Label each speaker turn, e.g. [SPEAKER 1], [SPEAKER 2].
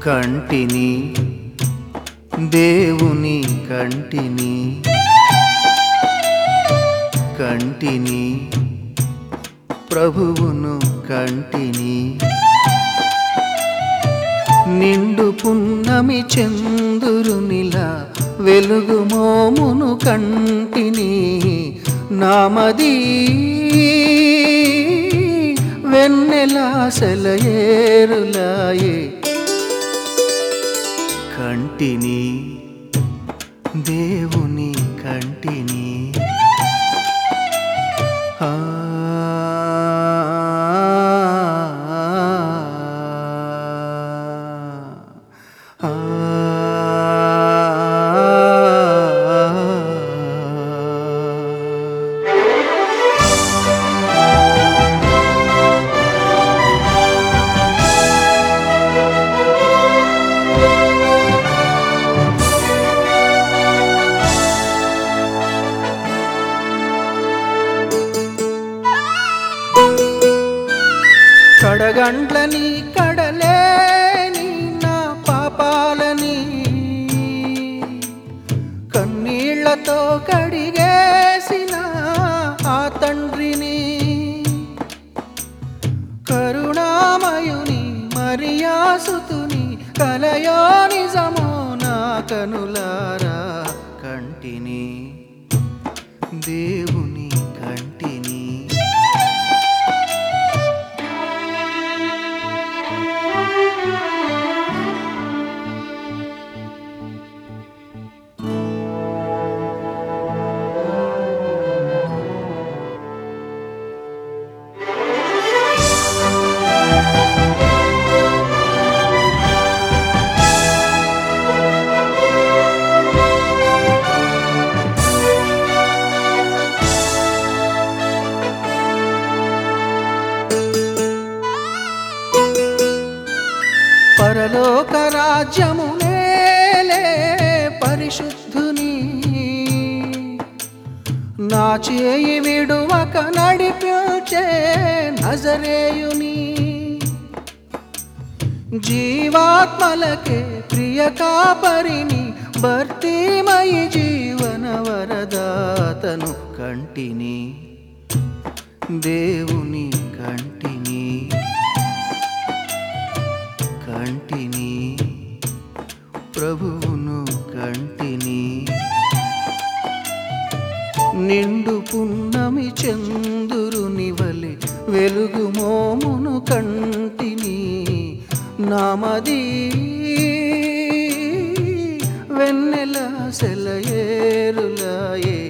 [SPEAKER 1] కంటిని దేవుని కంటిని కంటిని ప్రభువును కంటిని నిండు పున్నమి చందురునిలా వెలుగు మోమును కంటిని నామది వెన్నెలా సెలయేరులాయే కంటిని దేవుని కంటిని ఆ ఆ కడగండ్లని కడలేని నా పాపాలని కన్నీళ్లతో కడిగేసిన ఆ తండ్రిని కరుణామయుని మరియాసుతుని కలయో నిజమో నా కనులారా కంటిని దేవుని కంటిని పరలోక రాజ్యము నేలే పరిశుద్ధుని నా చేయి విడువక నడిపించే నజరేయుని జీవాత్మలకే ప్రియ కాపరిని భర్తీమయి జీవన వరదాతను కంటిని దేవుని కంటిని కంటిని ప్రభువును కంటిని నిండు పున్నమి చందురుని వలె వెలుగు మోమును కంటిని నామది వెన్నెల సెలయేరులాయే